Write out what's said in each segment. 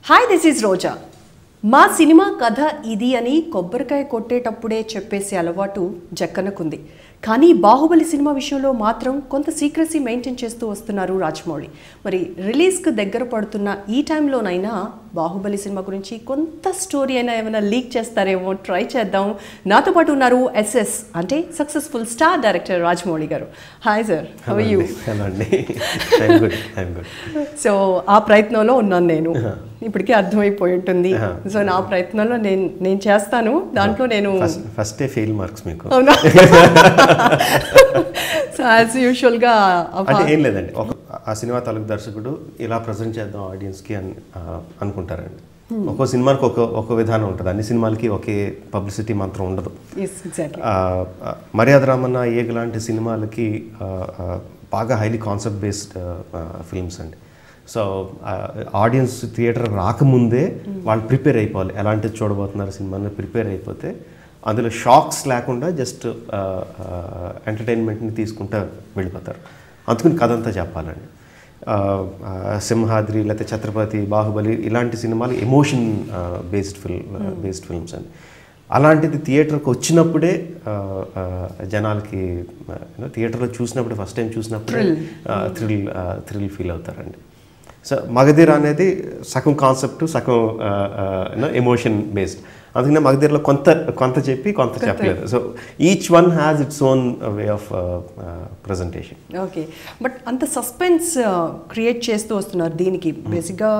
Hi this is రోజా మా cinema కథ ఇది అని కొబ్బరికాయ కొట్టేటప్పుడే చెప్పేసే అలవాటు జక్కనకుంది కానీ బాహుబలి సినిమా విషయంలో మాత్రం కొంత సీక్రసీ మెయింటైన్ చేస్తూ వస్తున్నారు రాజమౌళి మరి రిలీజ్కి దగ్గర పడుతున్న ఈ టైంలోనైనా బాహుబలి సినిమా గురించి కొంత స్టోరీ అయినా ఏమైనా లీక్ చేస్తారేమో ట్రై చేద్దాం నాతో పాటు ఉన్నారు ఎస్ఎస్ అంటే successful star director Rajamouli garu hi sir how you hello అండి I'm good I'm good so ఆ ప్రయత్నంలో ఉన్నాను నేను ఇప్పటికే అర్థమైపోయి ఉంటుంది Uh-huh. సో నా ప్రయత్నంలో నేను నేను చేస్తాను దాంట్లో నేను ఫస్ట్ ఫస్టే ఫెయిల్ మార్క్స్ మీకు అవునా సో యాజ్ యూజువల్గా అంటే ఏం లేదండి ఒక ఆ సినిమా తాలూకు దర్శకుడు ఇలా ప్రజెంట్ చేద్దాం ఆడియన్స్కి అని ఆ, అనుకుంటారండి ఒక్కో సినిమాకి ఒక ఒక విధానం ఉంటుంది అన్ని సినిమాలకి ఒకే పబ్లిసిటీ మాత్రం ఉండదు ఎస్ ఎగ్జాక్ట్లీ ఆ, ఆ, మర్యాద రామన్న ఏగ లాంటి సినిమాలకి ఆ, ఆ, బాగా హైలీ కాన్సెప్ట్ బేస్డ్ ఫిల్మ్స్ అండి సో ఆడియన్స్ థియేటర్ రాకముందే వాళ్ళు ప్రిపేర్ అయిపోవాలి ఎలాంటిది చూడబోతున్నారు సినిమాని ప్రిపేర్ అయిపోతే అందులో షాక్స్ లేకుండా జస్ట్ ఎంటర్టైన్మెంట్ని తీసుకుంటూ వెళ్ళిపోతారు అందుకని కథ అంతా చెప్పాలండి ఆ, ఆ, సింహాద్రి లేకపోతే ఛత్రపతి బాహుబలి ఇలాంటి సినిమాలు emotion based film based films అండి అలాంటిది థియేటర్కి వచ్చినప్పుడే ఆ, ఆ, జనాలకి థియేటర్లో చూసినప్పుడు ఫస్ట్ టైం చూసినప్పుడు థ్రిల్ థ్రిల్ ఫీల్ అవుతారండి సో మగధీర అనేది సగం కాన్సెప్ట్ సగం ఎమోషన్ బేస్డ్ అందుకనే మగధీరలో కొంత కొంత చెప్పి కొంత చెప్పలేదు so each one has its own way of presentation okay but అంత సస్పెన్స్ క్రియేట్ చేస్తూ వస్తున్నారు దీనికి బేసిక్గా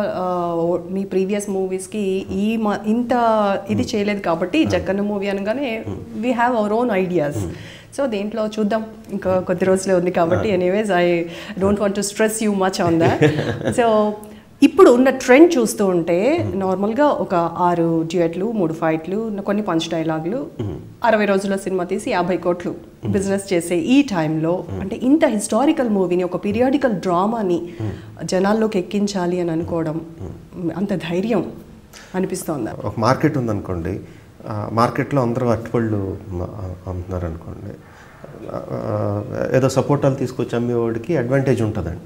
మీ ప్రీవియస్ మూవీస్కి ఈ మ- ఇంత ఇది చేయలేదు కాబట్టి జక్కన్న మూవీ అనగానే we have our own ideas so దీంట్లో చూద్దాం ఇంకా కొద్ది రోజులే ఉంది కాబట్టి anyways I don't want to stress you much on that so ఇప్పుడు ఉన్న ట్రెండ్ చూస్తూ ఉంటే నార్మల్గా ఒక ఆరు డ్యూయట్లు మూడు ఫైట్లు కొన్ని పంచ్ డైలాగులు అరవై రోజుల సినిమా తీసి యాభై కోట్లు బిజినెస్ చేసే ఈ టైంలో అంటే ఇంత హిస్టారికల్ మూవీని ఒక పీరియాడికల్ డ్రామాని జనాల్లోకి ఎక్కించాలి అని అనుకోవడం అంత ధైర్యం అనిపిస్తోందా ఒక మార్కెట్ ఉందనుకోండి ఆ మార్కెట్లో అందరూ అట్టుపళ్ళు మ- అమ్ముతున్నారు అనుకోండి ఆ, ఏదో సపోర్టాలు తీసుకొచ్చి అమ్మేవాడికి అడ్వాంటేజ్ ఉంటుందండి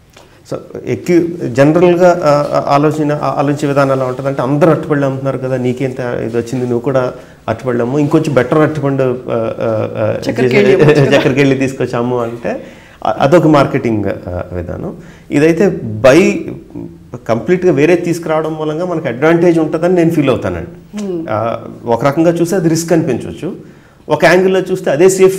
సో ఎక్కి జనరల్గా ఆ, ఆ, ఆలోచన ఆ, ఆలోచించే విధానం ఎలా ఉంటుంది అంటే అందరూ అట్టుపళ్ళు అమ్ముతున్నారు కదా నీకేంత ఇది వచ్చింది నువ్వు కూడా అట్టుపళ్ళు అమ్ము ఇంకొంచెం బెటర్ అట్టుపండు ఆ, ఆ, ఆ, చక్కెరకి చేసి- వెళ్ళి చక్కెరకి వెళ్ళి తీసుకొచ్చి అమ్ము అంటే అ- అదొక మార్కెటింగ్ ఆ, విధానం ఇదైతే బై కంప్లీట్గా వేరే తీసుకురావడం మూలంగా మనకు అడ్వాంటేజ్ ఉంటుందని నేను ఫీల్ అవుతానండి ఆ, ఒక రకంగా చూస్తే అది రిస్క్ అనిపించవచ్చు ఒక యాంగిల్లో చూస్తే అదే సేఫ్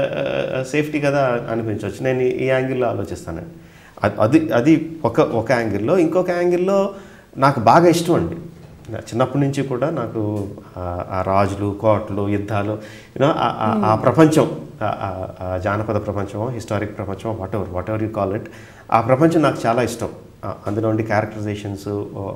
సేఫ్టీ కదా అనిపించవచ్చు నేను ఈ- ఈ యాంగిల్లో ఆలోచిస్తానండి అది- అది అది ఒక ఒక యాంగిల్లో ఇంకొక యాంగిల్లో నాకు బాగా ఇష్టం అండి నా చిన్నప్పటి నుంచి కూడా నాకు ఆ- ఆ రాజులు కోటలు యుద్ధాలు యూనో ఆ ప్రపంచం ఆ- ఆ- ఆ జానపద ప్రపంచం హిస్టారిక్ ప్రపంచం whatever whatever you call it ఆ ప్రపంచం నాకు చాలా ఇష్టం ఆ, అందులో ఉండే క్యారెక్టరైజేషన్స్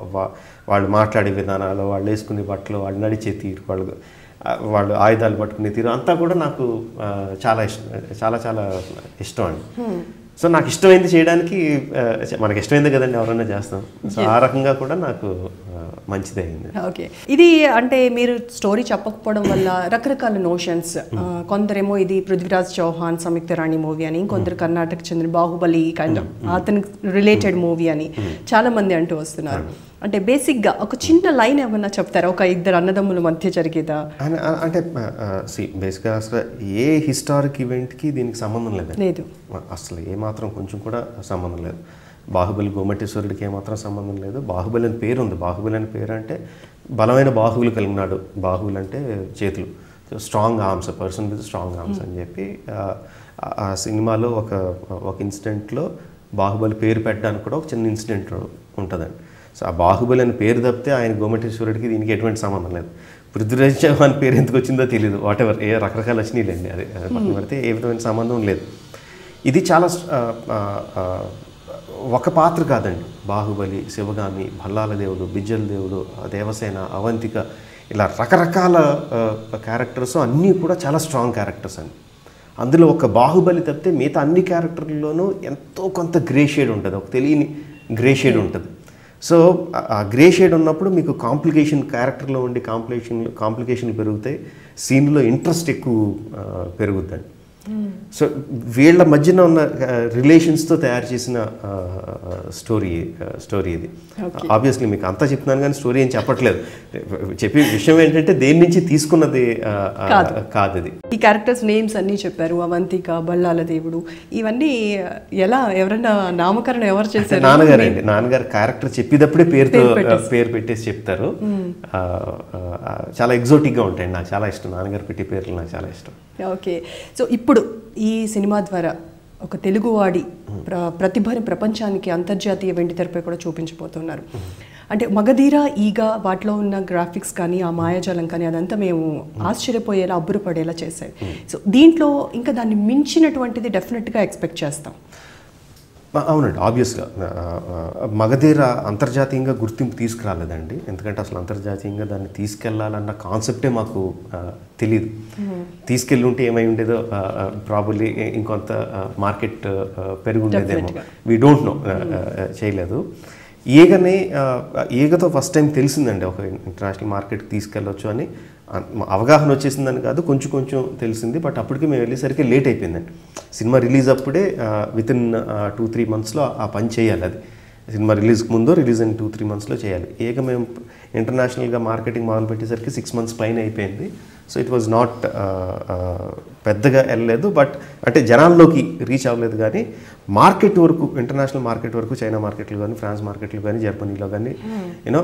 వాళ్ళు మాట్లాడే విధానాలు వాళ్ళు వేసుకునే బట్టలు వాళ్ళు నడిచే తీరు వాళ్ళు ఆ, వాళ్ళు ఆయుధాలు పట్టుకునే తీరు అంతా కూడా నాకు ఆ, చాలా ఇష్టం చాలా చాలా ఇష్టం అండి సో నాకు ఇష్టమైంది చేయడానికి ఆ, మనకి ఇష్టమైంది కదండి ఎవరైనా చేస్తాం సో ఆ రకంగా కూడా నాకు ఆ, మంచిదే అయింది ఓకే ఇది అంటే మీరు స్టోరీ చెప్పకపోవడం వల్ల రకరకాల నోషన్స్ కొందరేమో ఇది పృథ్వీరాజ్ చౌహాన్ సంయుక్త రాణి మూవీ అని ఇంకొందరు కర్ణాటక చెందిన బాహుబలి కైండ్ అతనికి రిలేటెడ్ మూవీ అని చాలా మంది అంటూ వస్తున్నారు అంటే బేసిక్గా ఒక చిన్న లైన్ ఏమన్నా చెప్తారా ఒక ఇద్దరు అన్నదమ్ముల మధ్య జరిగేదా అన- అ- అంటే సి బేసిక్గా అసలు ఏ హిస్టారిక్ ఈవెంట్కి దీనికి సంబంధం లేదండి లేదు అసలు ఏ మాత్రం కొంచెం కూడా సంబంధం లేదు బాహుబలి గోమటేశ్వరుడికి ఏమాత్రం సంబంధం లేదు బాహుబలి అని పేరు ఉంది బాహుబలి అని పేరు అంటే బలమైన బాహువులు కలిగినాడు బాహువులు అంటే చేతులు strong arms person with strong arms అని చెప్పి ఆ, ఆ- ఆ సినిమాలో ఒక ఒక ఇన్సిడెంట్లో బాహుబలి పేరు పెట్టడానికి కూడా ఒక చిన్న ఇన్సిడెంట్ ఉంటుందండి సో ఆ బాహుబలి అని పేరు తప్పితే ఆయన గోమటేశ్వరుడికి దీనికి ఎటువంటి సంబంధం లేదు పృథ్వీరాజ్ చౌహాన్ పేరు ఎందుకు వచ్చిందో తెలియదు వాట్ ఎవర్ ఏ రకరకాల వచ్చినాయిలేండి అది అది పక్కన పెడితే ఏ విధమైన సంబంధం లేదు ఇది చాలా ఆ, ఆ, ఆ, ఒక పాత్ర కాదండి బాహుబలి శివగామి భల్లాల దేవుడు బిజ్జల దేవుడు ఆ దేవసేన అవంతిక ఇలా రకరకాల క్యారెక్టర్స్ అన్నీ కూడా చాలా స్ట్రాంగ్ క్యారెక్టర్స్ అండి అందులో ఒక బాహుబలి తప్పితే మిగతా అన్ని క్యారెక్టర్లలోనూ ఎంతో కొంత గ్రే షేడ్ ఉంటుంది ఒక తెలియని గ్రే షేడ్ ఉంటుంది సో ఆ- ఆ గ్రే షేడ్ ఉన్నప్పుడు మీకు కాంప్లికేషన్ క్యారెక్టర్లో ఉండే కాంప్లికేషన్ కాంప్లికేషన్లు పెరుగుతాయి సీన్లో ఇంట్రెస్ట్ ఎక్కువ ఆ, పెరుగుద్దండి సో వీళ్ళ మధ్యన ఉన్న రిలేషన్స్తో తయారు చేసిన స్టోరీ స్టోరీ ఇది ఆబ్వియస్లీ మీకు అంతా చెప్తున్నాను కానీ స్టోరీ ఏం చెప్పట్లేదు చెప్పే విషయం ఏంటంటే దేని నుంచి తీసుకున్నది ఆ, ఆ, కాదు ఇది ఈ క్యారెక్టర్స్ నేమ్స్ అన్నీ చెప్పారు అవంతిక బల్లాల దేవుడు ఇవన్నీ ఎలా ఎవరైనా నామకరణం ఎవరు చేశారు నాన్నగారు అండి నాన్నగారు క్యారెక్టర్ చెప్పేటప్పుడే పేరుతో పేరు పెట్టేసి చెప్తారు ఆ, ఆ, చాలా exotic గా ఉంటాయండి నాకు చాలా ఇష్టం నాన్నగారు పెట్టే పేర్లు నాకు చాలా ఇష్టం ఓకే సో ఇప్పుడు ఈ సినిమా ద్వారా ఒక తెలుగువాడి ప్ర ప్రతిభని ప్రపంచానికి అంతర్జాతీయ వెండితెరపై కూడా చూపించబోతున్నారు అంటే మగధీర ఈగ వాటిలో ఉన్న గ్రాఫిక్స్ కానీ ఆ మాయాజాలం కానీ అదంతా మేము ఆశ్చర్యపోయేలా అబ్బురపడేలా చేశాయి సో దీంట్లో ఇంకా దాన్ని మించినటువంటిది డెఫినెట్గా ఎక్స్పెక్ట్ చేస్తాం ఆ, అవునండి ఆబ్వియస్గా మగధీర అంతర్జాతీయంగా గుర్తింపు తీసుకురాలేదండి ఎందుకంటే అసలు అంతర్జాతీయంగా దాన్ని తీసుకెళ్లాలన్న కాన్సెప్టే మాకు ఆ, తెలియదు తీసుకెళ్ళి ఉంటే ఏమై ఉండేదో ప్రాబుల్లీ ఇంకొంత మార్కెట్ పెరిగి ఉండేదేమో వీ డోంట్ నో చేయలేదు ఈగని ఆ, ఈగతో ఫస్ట్ టైం తెలిసిందండి ఒక ఇంటర్నేషనల్ మార్కెట్కి తీసుకెళ్ళొచ్చు అని అ- అవగాహన వచ్చేసిందని కాదు కొంచెం కొంచెం తెలిసింది బట్ అప్పటికి మేము వెళ్ళేసరికి లేట్ అయిపోయిందండి సినిమా రిలీజ్ అప్పుడే విత్ ఇన్ టూ త్రీ మంత్స్లో ఆ పని చేయాలి అది సినిమా రిలీజ్కి ముందు రిలీజ్ అయిన టూ త్రీ మంత్స్లో చేయాలి ఏక మేము ఇంటర్నేషనల్గా మార్కెటింగ్ మొదలు పెట్టేసరికి సిక్స్ మంత్స్ పైన అయిపోయింది సో ఇట్ వాజ్ నాట్ పెద్దగా వెళ్ళలేదు బట్ అంటే జనాల్లోకి రీచ్ అవ్వలేదు కానీ మార్కెట్ వరకు ఇంటర్నేషనల్ మార్కెట్ వరకు చైనా మార్కెట్లు కానీ ఫ్రాన్స్ మార్కెట్లు కానీ జర్మనీలో కానీ యూనో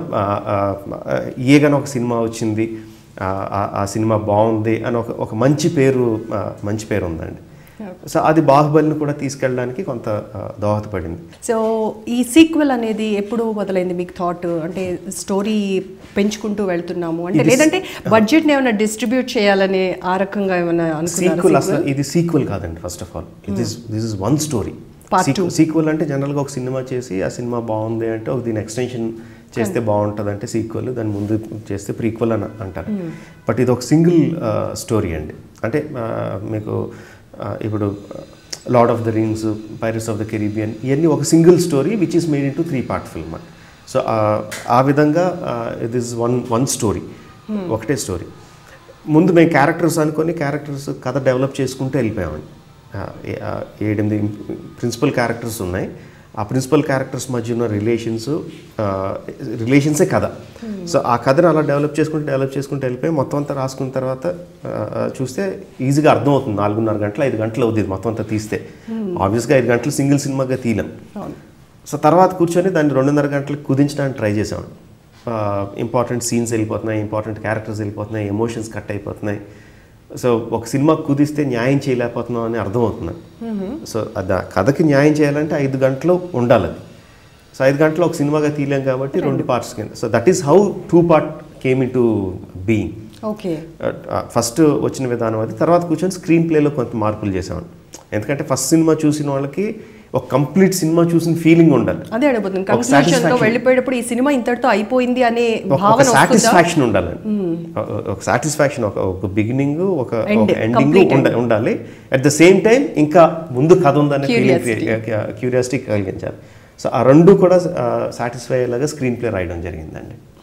ఏ కానీ ఒక సినిమా వచ్చింది ఆ, ఆ- ఆ సినిమా బాగుంది అని ఒక ఒక మంచి పేరు ఆ, మంచి పేరు ఉందండి సో అది బాహుబలిని కూడా తీసుకెళ్ళడానికి కొంత ఆ, దోహదపడింది సో ఈ సీక్వెల్ అనేది ఎప్పుడు మొదలైంది మీకు థాట్ అంటే స్టోరీ పెంచుకుంటూ వెళ్తున్నాము అంటే లేదంటే బడ్జెట్ని ఏమైనా డిస్ట్రిబ్యూట్ చేయాలని ఆ రకంగా ఏమైనా సీక్వెల్ అనుకున్నారు అసలు ఇది సీక్వెల్ కాదండి first of all it is this is one story Part sequel అంటే జనరల్గా ఒక సినిమా చేసి ఆ సినిమా బాగుంది అంటే ఒక దీని ఎక్స్టెన్షన్ చేస్తే బాగుంటుంది అంటే సీక్వెల్ దాని ముందు చేస్తే ప్రీక్వెల్ అని అంటారు బట్ ఇది ఒక సింగిల్ స్టోరీ అండి అంటే ఆ, మీకు ఆ, ఇప్పుడు Lord of the Rings Pirates of the Caribbean ఇవన్నీ ఒక single story which is made in two three part film అని సో ఆ విధంగా ఇది ఇస్ వన్ వన్ స్టోరీ ఒకటే స్టోరీ ముందు మేము క్యారెక్టర్స్ అనుకొని క్యారెక్టర్స్ కథ డెవలప్ చేసుకుంటూ వెళ్ళిపోయామండి ఆ, ఏ- ఆ, ఏడెనిమిది ప్రిన్సిపల్ క్యారెక్టర్స్ ఉన్నాయి ఆ ప్రిన్సిపల్ క్యారెక్టర్స్ మధ్య ఉన్న రిలేషన్స్ రిలేషన్సే కథ సో ఆ కథను అలా డెవలప్ చేసుకుంటూ డెవలప్ చేసుకుంటూ వెళ్ళిపోయి మొత్తం అంతా రాసుకున్న తర్వాత ఆ, ఆ, చూస్తే ఈజీగా అర్థమవుతుంది నాలుగున్నర గంటలు ఐదు గంటలు అవుతుంది మొత్తం అంతా తీస్తే ఆబ్వియస్గా ఐదు గంటలు సింగిల్ సినిమాగా తీయలేం అవును సో తర్వాత కూర్చొని దాన్ని రెండున్నర గంటలకు కుదించడానికి ట్రై చేసాం ఇంపార్టెంట్ సీన్స్ వెళ్ళిపోతున్నాయి ఇంపార్టెంట్ క్యారెక్టర్స్ వెళ్ళిపోతున్నాయి ఎమోషన్స్ కట్ అయిపోతున్నాయి సో ఒక సినిమా కుదిస్తే న్యాయం చేయలేకపోతున్నాం అని అర్థమవుతుంది సో అది ఆ కథకి న్యాయం చేయాలంటే ఐదు గంటలు ఉండాలి అది సో ఐదు గంటలు ఒక సినిమాగా తీయలేం కాబట్టి రెండు పార్ట్స్ కింద so that is how two part came into being okay first వచ్చిన విధానం అది తర్వాత కూర్చొని స్క్రీన్ ప్లేలో కొంత మార్పులు చేసామండి ఎందుకంటే ఫస్ట్ సినిమా చూసిన వాళ్ళకి ఒక కంప్లీట్ సినిమా చూసిన ఫీలింగ్ ఉండాలి అదే అడగబోతుంది ఒక కన్క్లూజన్ తో satisfaction. వెళ్ళిపోయేటప్పుడు ఈ సినిమా ఇంతటితో అయిపోయింది అనే ఒక- భావన ఒక వస్తుందా సాటిస్ఫాక్షన్ ఉండాలండి ఒక- ఒక సాటిస్ఫాక్షన్ ఒక ఒక బిగినింగ్ ఒక End, ఒక ఎండింగ్ complete end. ఉండాలి అట్ ద సేమ్ టైం ఇంకా ముందు కథ ఉందనే Curiosity. క్యూరియాసిటీ కలిగించాలి సో ఆ రెండు కూడా సాటిస్ఫై అయ్యేలాగా స్క్రీన్ ప్లే రాయడం జరిగిందండి